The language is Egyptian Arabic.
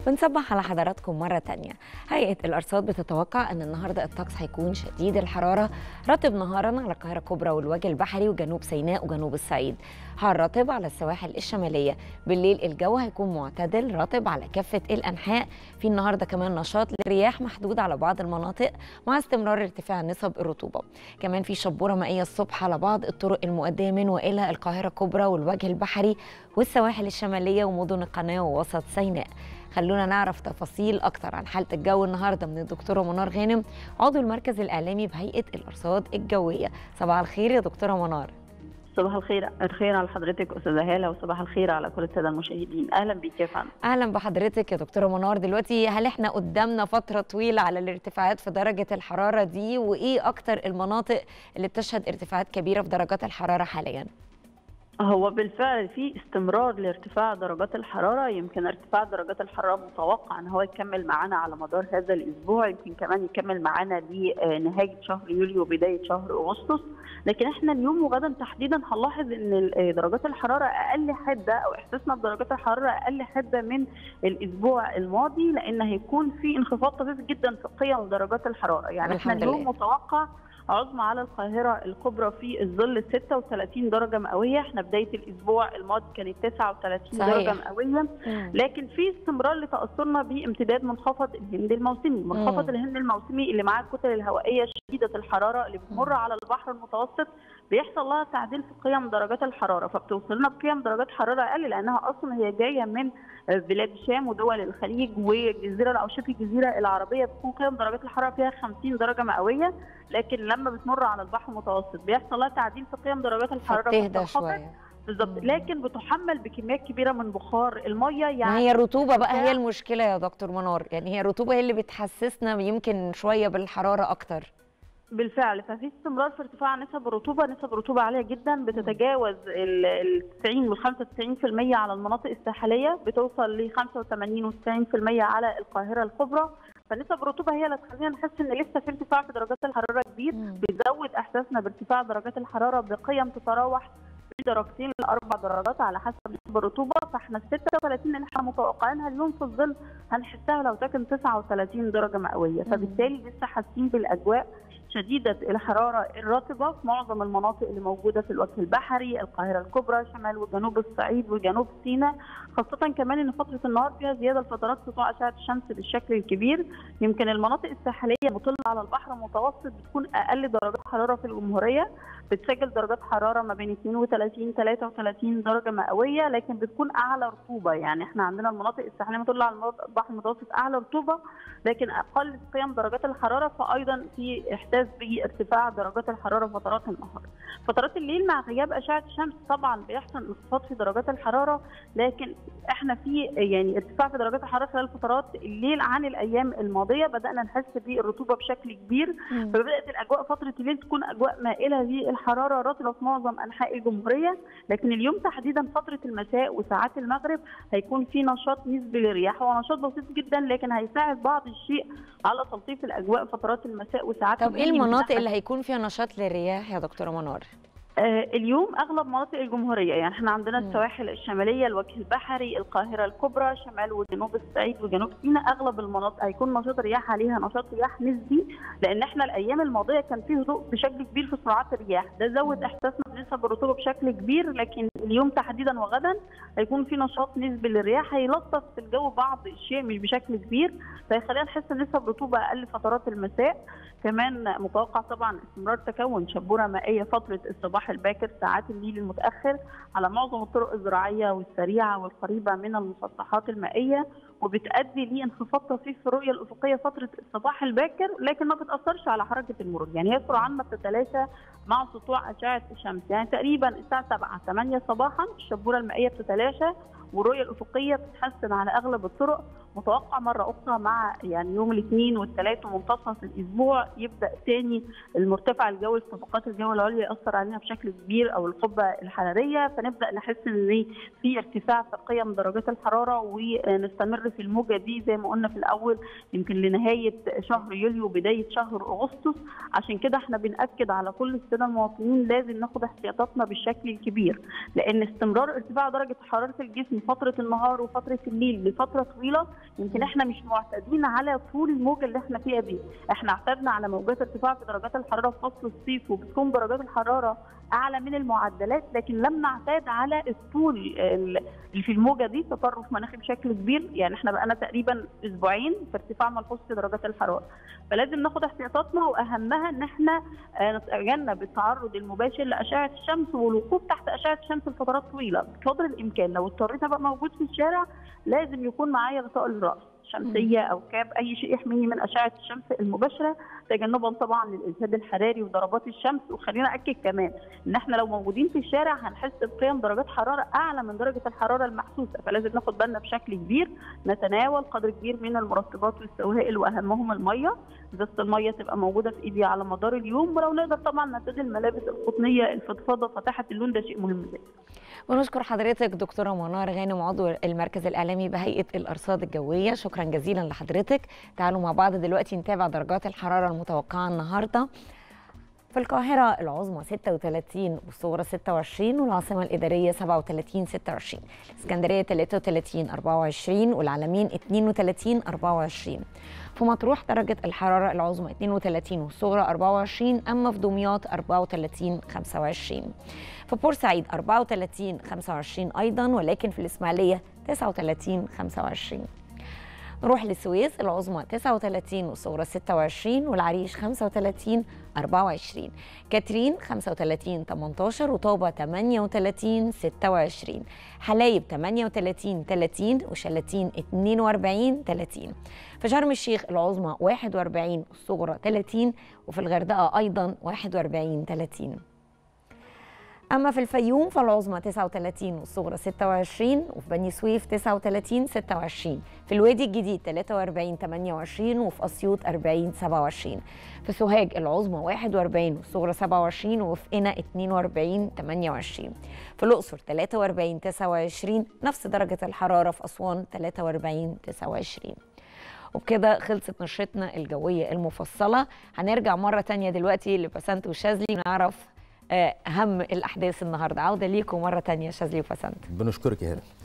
بنصبح على حضراتكم مرة تانية هيئة الأرصاد بتتوقع أن النهاردة الطقس هيكون شديد الحرارة رطب نهارا على القاهرة الكبرى والوجه البحري وجنوب سيناء وجنوب الصعيد حار رطب على السواحل الشمالية بالليل الجو هيكون معتدل رطب على كافة الأنحاء في النهاردة كمان نشاط للرياح محدود على بعض المناطق مع استمرار ارتفاع نسب الرطوبة كمان في شبورة مائية الصبح على بعض الطرق المؤدية من وإلى القاهرة الكبرى والوجه البحري والسواحل الشمالية ومدن القناة ووسط سيناء خلونا نعرف تفاصيل أكتر عن حالة الجو النهاردة من الدكتورة منار غانم عضو المركز الإعلامي بهيئة الأرصاد الجوية صباح الخير يا دكتورة منار صباح الخير الخير على حضرتك استاذه هاله وصباح الخير على كل الساده المشاهدين اهلا بيك يا فندم اهلا بحضرتك يا دكتوره منار دلوقتي هل احنا قدامنا فتره طويله على الارتفاعات في درجه الحراره دي وايه اكتر المناطق اللي بتشهد ارتفاعات كبيره في درجات الحراره حاليا هو بالفعل في استمرار لارتفاع درجات الحراره يمكن ارتفاع درجات الحراره متوقع ان هو يكمل معانا على مدار هذا الاسبوع يمكن كمان يكمل معانا لنهايه شهر يوليو وبدايه شهر اغسطس لكن احنا اليوم وغدا تحديدا هنلاحظ ان درجات الحراره اقل حده او احساسنا بدرجات الحراره اقل حده من الاسبوع الماضي لان هيكون في انخفاض طفيف جدا في قيم درجات الحراره يعني احنا اليوم لله. متوقع عظمى على القاهرة الكبرى في الظل 36 درجة مئوية احنا بداية الأسبوع الماضي كانت 39 صحيح. درجة مئوية لكن في استمرار لتأثرنا بامتداد منخفض الهند الموسمي منخفض الهند الموسمي اللي معاه الكتل الهوائية شديدة الحرارة اللي بتمر على البحر المتوسط بيحصل لها تعديل في قيم درجات الحرارة فبتوصل لنا بقيم درجات حرارة أقل لأنها أصلا هي جاية من بلاد الشام ودول الخليج والجزيرة أو شبه الجزيرة العربية بتكون قيم درجات الحرارة فيها 50 درجة مئوية لكن لما بتمر على البحر المتوسط بيحصل لها تعديل في قيم درجات الحراره بتهدى شويه بالظبط لكن بتحمل بكميات كبيره من بخار الميه يعني ما هي الرطوبه بقى هي المشكله يا دكتور منار يعني هي الرطوبه هي اللي بتحسسنا يمكن شويه بالحراره اكتر بالفعل ففي استمرار في ارتفاع نسب الرطوبه نسب الرطوبه عاليه جدا بتتجاوز ال 90 وال 95% على المناطق الساحليه بتوصل ل 85 و 90% على القاهره الكبرى فنسب الرطوبه هي اللي تخلينا نحس ان لسه في ارتفاع في درجات الحراره كبير بيزود احساسنا بارتفاع درجات الحراره بقيم تتراوح من درجتين لاربع درجات على حسب نسب الرطوبه فاحنا ال 36 اللي احنا متوقعينها اليوم في الظل هنحسها لو سكن 39 درجه مئويه فبالتالي لسه حاسين بالاجواء شديدة الحرارة الرطبة في معظم المناطق اللي موجودة في الوجه البحري، القاهرة الكبرى، شمال وجنوب الصعيد وجنوب سيناء، خاصة كمان إن فترة النهار فيها زيادة لفترات سطوع أشعة الشمس بالشكل الكبير، يمكن المناطق الساحلية المطلة على البحر المتوسط بتكون أقل درجات حرارة في الجمهورية، بتسجل درجات حرارة ما بين 32 33 درجة مئوية، لكن بتكون أعلى رطوبة، يعني إحنا عندنا المناطق الساحلية المطلة على البحر المتوسط أعلى رطوبة، لكن أقل قيم درجات الحرارة فأيضا في إحساس بارتفاع درجات الحراره فترات النهار. فترات الليل مع غياب اشعه الشمس طبعا بيحصل انخفاض في درجات الحراره لكن احنا في يعني ارتفاع في درجات الحراره خلال فترات الليل عن الايام الماضيه بدانا نحس بالرطوبه بشكل كبير فبدات الاجواء فتره الليل تكون اجواء مائله للحراره رطبه في معظم انحاء الجمهوريه لكن اليوم تحديدا فتره المساء وساعات المغرب هيكون في نشاط نسبي للرياح هو نشاط بسيط جدا لكن هيساعد بعض الشيء على تلطيف الاجواء فترات المساء وساعات طب ايه المناطق اللي هيكون فيها نشاط للرياح يا دكتوره منار؟ آه اليوم اغلب مناطق الجمهوريه يعني احنا عندنا م. السواحل الشماليه الوجه البحري القاهره الكبرى شمال وجنوب الصعيد وجنوب سيناء اغلب المناطق هيكون نشاط رياح عليها نشاط رياح نسبي لان احنا الايام الماضيه كان فيه هدوء بشكل كبير في سرعات الرياح ده زود احساسنا بنسب الرطوبه بشكل كبير لكن اليوم تحديدا وغدا هيكون في نشاط نسبي للرياح هيلطف في الجو بعض الشيء مش بشكل كبير فيخلينا نحس ان نسب الرطوبه اقل فترات المساء كمان متوقع طبعا استمرار تكون شبوره مائيه فتره الصباح الباكر ساعات الليل المتاخر على معظم الطرق الزراعيه والسريعه والقريبه من المسطحات المائيه وبتؤدي لانخفاض طفيف في الرؤيه الافقيه فتره الصباح الباكر لكن ما بتاثرش على حركه المرور يعني هي سرعان ما بتتلاشى مع سطوع اشعه الشمس يعني تقريبا الساعه 7 8 صباحا الشبوره المائيه بتتلاشى والرؤيه الافقيه بتتحسن على اغلب الطرق متوقع مره اخرى مع يعني يوم الاثنين والثلاث ومنتصف الاسبوع يبدا ثاني المرتفع الجوي في طبقات الجو العليا ياثر علينا بشكل كبير او القبه الحراريه فنبدا نحس ان في ارتفاع في قيم درجات الحراره ونستمر في الموجه دي زي ما قلنا في الاول يمكن لنهايه شهر يوليو وبدايه شهر اغسطس عشان كده احنا بناكد على كل الساده المواطنين لازم ناخد احتياطاتنا بالشكل الكبير لان استمرار ارتفاع درجه حراره الجسم فتره النهار وفتره الليل لفتره طويله يمكن احنا مش معتادين على طول الموجه اللي احنا فيها دي احنا اعتدنا على موجات ارتفاع في درجات الحراره في فصل الصيف وبتكون درجات الحراره اعلى من المعدلات لكن لم نعتاد على الطول اللي في الموجه دي تطرف مناخي بشكل كبير يعني احنا بقالنا تقريبا اسبوعين في ارتفاع ملحوظ في درجات الحراره فلازم ناخد احتياطاتنا واهمها ان احنا نتجنب التعرض المباشر لاشعه الشمس والوقوف تحت اشعه الشمس لفترات طويله بقدر الامكان لو اضطريت ابقى موجود في الشارع لازم يكون معايا غطاء للراس شمسيه او كاب اي شيء يحميني من اشعه الشمس المباشره تجنبا طبعا للاجهاد الحراري وضربات الشمس وخلينا اكد كمان ان احنا لو موجودين في الشارع هنحس بقيم درجات حراره اعلى من درجه الحراره المحسوسه فلازم ناخد بالنا بشكل كبير نتناول قدر كبير من المرطبات والسوائل واهمهم الميه ازازه الميه تبقى موجوده في ايدي على مدار اليوم ولو نقدر طبعا نرتدي الملابس القطنيه الفضفاضه فتحه اللون ده شيء مهم جدا ونشكر حضرتك دكتوره منار غانم عضو المركز الاعلامي بهيئه الارصاد الجويه شكرا جزيلا لحضرتك تعالوا مع بعض دلوقتي نتابع درجات الحراره المتوقعه النهارده في القاهرة العظمى 36 والصغرى 26 والعاصمة الإدارية 37 26 اسكندرية 33 24 والعلمين 32 24 في مطروح درجة الحرارة العظمى 32 والصغرى 24 أما في دمياط 34 25 في بورسعيد 34 25 أيضا ولكن في الإسماعيلية 39 25 نروح للسويس العظمى 39 والصغرى 26 والعريش 35 24 كاترين 35 18 وطابة 38 26 حلايب 38 30 وشلاتين 42 30 في شرم الشيخ العظمى 41 والصغرى 30 وفي الغردقة أيضا 41 30 أما في الفيوم فالعظمى 39 والصغرى 26 وفي بني سويف 39 26 في الوادي الجديد 43 28 وفي أسيوط 40 27 في سوهاج العظمى 41 والصغرى 27 وفي قنا 42 28 في الأقصر 43 29 نفس درجة الحرارة في أسوان 43 29 وبكده خلصت نشرتنا الجوية المفصلة هنرجع مرة تانية دلوقتي لبسنت وشاذلي نعرف اهم الاحداث النهارده عوده ليكم مره تانية شاذلي وفسنت بنشكرك يا هلا